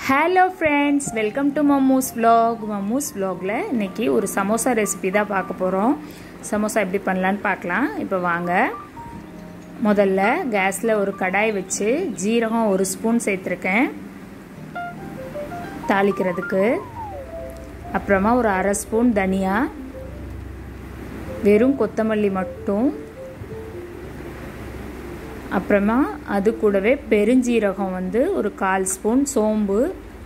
hello friends welcome to Mammu's vlog Mammu's vlogல இன்னைக்கு ஒரு சமோசா ரெசிபி தான் பார்க்க போகிறோம் சமோசா எப்படி பண்ணலான்னு பார்க்கலாம் இப்போ வாங்க முதல்ல கேஸில் ஒரு கடாய் வச்சு ஜீரகம் ஒரு ஸ்பூன் சேர்த்துருக்கேன் தாளிக்கிறதுக்கு அப்புறமா ஒரு அரை ஸ்பூன் தனியா வெறும் கொத்தமல்லி மட்டும் அப்புறமா அது கூடவே பெருஞ்சீரகம் வந்து ஒரு கால் ஸ்பூன் சோம்பு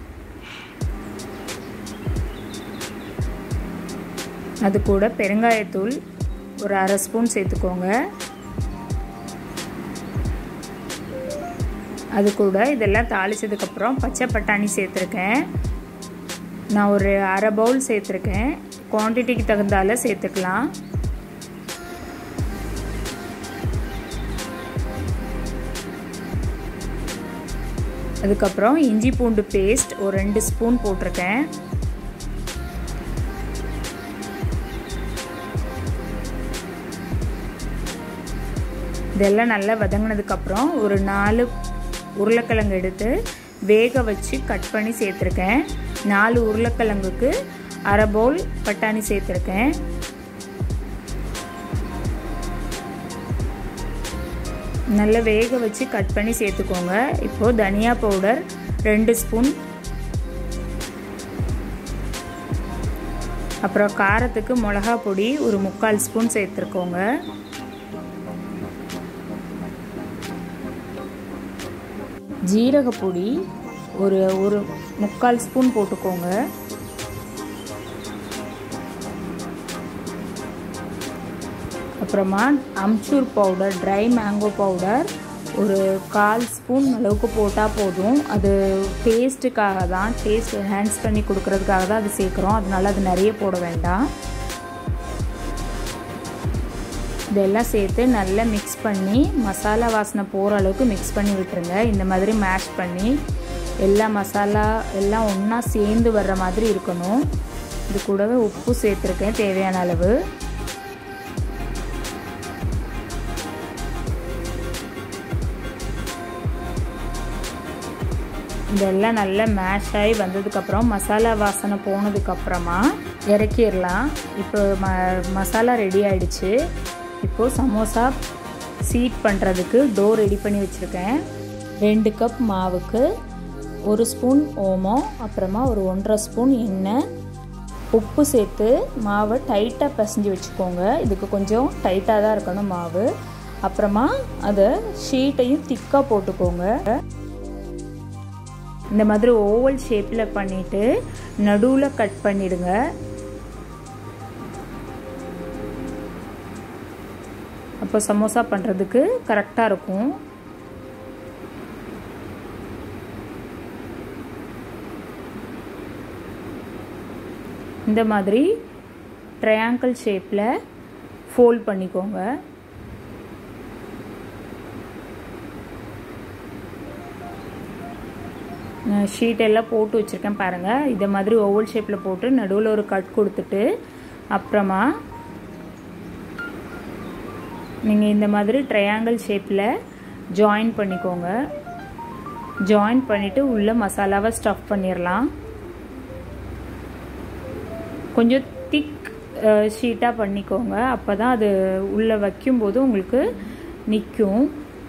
அது கூட பெருங்காயத்தூள் ஒரு அரை ஸ்பூன் சேர்த்துக்கோங்க அது கூட இதெல்லாம் தாளித்ததுக்கப்புறம் பச்சை பட்டாணி சேர்த்துருக்கேன் நான் ஒரு அரை பவுல் சேர்த்துருக்கேன் குவான்டிட்டிக்கு தகுந்தால சேர்த்துக்கலாம் அதுக்கப்புறம் இஞ்சி பூண்டு பேஸ்ட் ஒரு ரெண்டு ஸ்பூன் போட்டிருக்கேன் இதெல்லாம் நல்லா வதங்கினதுக்கப்புறம் ஒரு நாலு உருளைக்கிழங்கு எடுத்து வேக வச்சு கட் பண்ணி சேர்த்துருக்கேன் நாலு உருளைக்கிழங்குக்கு அரை பவுல் பட்டாணி சேர்த்துருக்கேன் நல்லா வேக வச்சு கட் பண்ணி சேர்த்துக்கோங்க இப்போது தனியா பவுடர் ரெண்டு ஸ்பூன் அப்புறம் காரத்துக்கு மிளகா பொடி ஒரு முக்கால் ஸ்பூன் சேர்த்துருக்கோங்க ஜீரக பொடி ஒரு ஒரு முக்கால் ஸ்பூன் போட்டுக்கோங்க அப்புறமா amchur powder dry mango powder ஒரு கால் ஸ்பூன் அளவுக்கு போட்டால் போதும் அது டேஸ்ட்டுக்காக தான் டேஸ்ட் என்ஹான்ஸ் பண்ணி கொடுக்கறதுக்காக தான் அது சேர்க்குறோம் அதனால அது நிறைய போட வேண்டாம் இதெல்லாம் சேர்த்து நல்லா மிக்ஸ் பண்ணி மசாலா வாசனை போகிற அளவுக்கு மிக்ஸ் பண்ணி விட்டுருங்க இந்த மாதிரி மேஷ் பண்ணி எல்லா மசாலா எல்லாம் ஒன்றா சேர்ந்து வர்ற மாதிரி இருக்கணும் இது கூடவே உப்பு சேர்த்துருக்கேன் தேவையான அளவு இதெல்லாம் நல்லா மேஷ் ஆகி வந்ததுக்கப்புறம் மசாலா வாசனை போனதுக்கப்புறமா இறக்கிடலாம் இப்போ ம மசாலா ரெடி ஆயிடுச்சு இப்போது சமோசா சீட் பண்ணுறதுக்கு டோ ரெடி பண்ணி வச்சுருக்கேன் ரெண்டு கப் மாவுக்கு ஒரு ஸ்பூன் ஓமம் அப்புறமா ஒரு ஒன்றரை ஸ்பூன் எண்ணெய் உப்பு சேர்த்து மாவை டைட்டாக பிசைஞ்சு வச்சுக்கோங்க இதுக்கு கொஞ்சம் டைட்டாக தான் இருக்கணும் மாவு அப்புறமா அதை ஷீட்டையும் திக்காக போட்டுக்கோங்க இந்த மாதிரி ஓவல் ஷேப்பில் பண்ணிவிட்டு நடுவில் கட் பண்ணிடுங்க அப்போ சமோசா பண்ணுறதுக்கு கரெக்டாக இருக்கும் இந்த மாதிரி ட்ரையாங்கிள் ஷேப்பில் ஃபோல்ட் பண்ணிக்கோங்க ஷீட் எல்லாம் போட்டு வச்சுருக்கேன் பாருங்கள் இதை மாதிரி ஓவல் ஷேப்பில் போட்டு நடுவில் ஒரு கட் கொடுத்துட்டு அப்புறமா நீங்கள் இந்த மாதிரி ட்ரையாங்கிள் ஷேப்பில் ஜாயின் பண்ணிக்கோங்க ஜாயின் பண்ணிவிட்டு உள்ளே மசாலாவை ஸ்டஃப் பண்ணிடலாம் கொஞ்சம் திக் ஷீட்டாக பண்ணிக்கோங்க அப்போ தான் அது உள்ளே வைக்கும்போது உங்களுக்கு நிற்கும்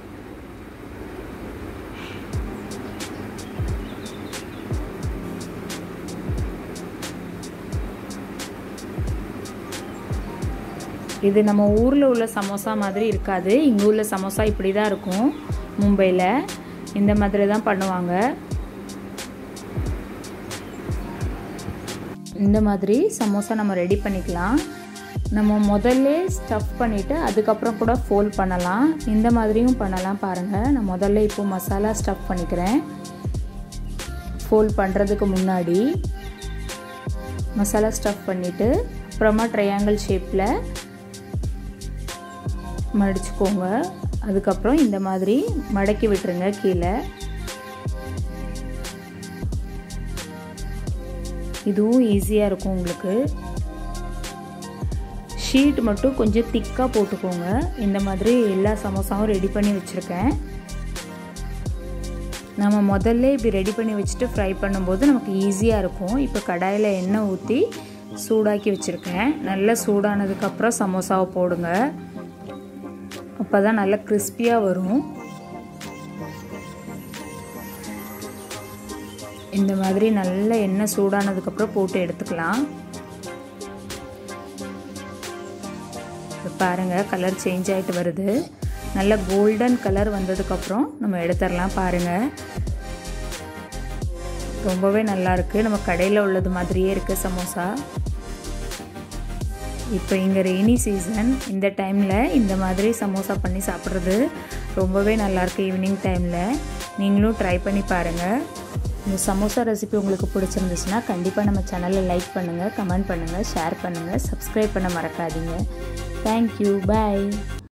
இது நம்ம ஊரில் உள்ள சமோசா மாதிரி இருக்காது இங்கே உள்ள சமோசா இப்படி தான் இருக்கும் மும்பையில் இந்த மாதிரி தான் பண்ணுவாங்க இந்த மாதிரி சமோசா நம்ம ரெடி பண்ணிக்கலாம் நம்ம முதல்ல ஸ்டஃப் பண்ணிவிட்டு அதுக்கப்புறம் கூட ஃபோல்ட் பண்ணலாம் இந்த மாதிரியும் பண்ணலாம் பாருங்கள் நான் முதல்ல இப்போ மசாலா ஸ்டஃப் பண்ணிக்கிறேன் ஃபோல்ட் பண்ணுறதுக்கு முன்னாடி மசாலா ஸ்டஃப் பண்ணிவிட்டு அப்புறமா ட்ரையாங்கிள் ஷேப்பில் மடிச்சுக்கோங்க அதுக்கப்புறம் இந்த மாதிரி மடக்கி விட்டுருங்க கீழே இதுவும் ஈஸியாக இருக்கும் உங்களுக்கு ஷீட் மட்டும் கொஞ்சம் திக்காக போட்டுக்கோங்க இந்த மாதிரி எல்லா சமோசாவும் ரெடி பண்ணி வச்சுருக்கேன் நம்ம முதல்ல இப்படி ரெடி பண்ணி வச்சுட்டு ஃப்ரை பண்ணும்போது நமக்கு ஈஸியாக இருக்கும் இப்போ கடாயில் எண்ணெய் ஊற்றி சூடாக்கி வச்சுருக்கேன் நல்லா சூடானதுக்கப்புறம் சமோசாவை போடுங்க அப்போ தான் நல்லா கிறிஸ்பியாக வரும் இந்த மாதிரி நல்ல எண்ணெய் சூடானதுக்கப்புறம் போட்டு எடுத்துக்கலாம் பாருங்கள் கலர் சேஞ்ச் ஆகிட்டு வருது நல்ல கோல்டன் கலர் வந்ததுக்கப்புறம் நம்ம எடுத்துடலாம் பாருங்கள் ரொம்பவே நல்லாயிருக்கு நம்ம கடையில் உள்ளது மாதிரியே இருக்குது சமோசா இப்போ இங்கே ரெய்னி சீசன் இந்த டைமில் இந்த மாதிரி சமோசா பண்ணி சாப்பிட்றது ரொம்பவே நல்லாயிருக்கு ஈவினிங் டைமில் நீங்களும் ட்ரை பண்ணி பாருங்கள் இந்த சமோசா ரெசிபி உங்களுக்கு பிடிச்சிருந்துச்சுன்னா கண்டிப்பாக நம்ம சேனலை லைக் பண்ணுங்கள் கமெண்ட் பண்ணுங்கள் ஷேர் பண்ணுங்கள் சப்ஸ்கிரைப் பண்ண மறக்காதீங்க தேங்க்யூ பாய்